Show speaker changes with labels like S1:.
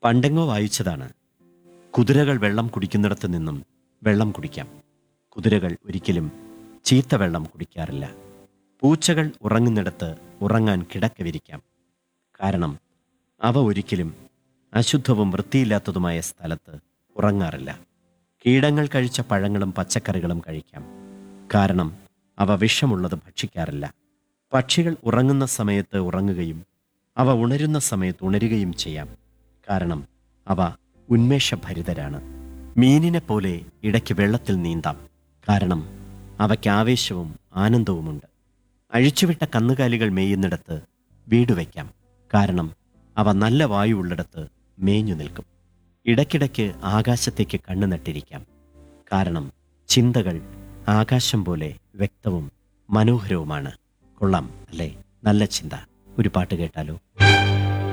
S1: പണ്ടെങ്ങോ വായിച്ചതാണ് കുതിരകൾ വെള്ളം കുടിക്കുന്നിടത്ത് നിന്നും വെള്ളം കുടിക്കാം കുതിരകൾ ഒരിക്കലും ചീത്ത വെള്ളം കുടിക്കാറില്ല പൂച്ചകൾ ഉറങ്ങുന്നിടത്ത് ഉറങ്ങാൻ കിടക്ക വിരിക്കാം കാരണം അവ ഒരിക്കലും അശുദ്ധവും വൃത്തിയില്ലാത്തതുമായ സ്ഥലത്ത് ഉറങ്ങാറില്ല കീടങ്ങൾ കഴിച്ച പഴങ്ങളും പച്ചക്കറികളും കഴിക്കാം കാരണം അവ വിഷമുള്ളത് ഭക്ഷിക്കാറില്ല പക്ഷികൾ ഉറങ്ങുന്ന സമയത്ത് ഉറങ്ങുകയും അവ ഉണരുന്ന സമയത്ത് ഉണരുകയും ചെയ്യാം കാരണം അവ ഉന്മേഷഭരിതരാണ് മീനിനെ പോലെ ഇടയ്ക്ക് വെള്ളത്തിൽ നീന്താം കാരണം അവയ്ക്ക് ആവേശവും ആനന്ദവുമുണ്ട് അഴിച്ചുവിട്ട കന്നുകാലികൾ മേയുന്നിടത്ത് വീട് വയ്ക്കാം കാരണം അവ നല്ല വായുവുള്ളിടത്ത് മേഞ്ഞു നിൽക്കും ഇടയ്ക്കിടയ്ക്ക് ആകാശത്തേക്ക് കണ്ണു നട്ടിരിക്കാം കാരണം ചിന്തകൾ ആകാശം പോലെ വ്യക്തവും മനോഹരവുമാണ് കൊള്ളാം അല്ലേ നല്ല ചിന്ത ഒരു പാട്ട് കേട്ടാലോ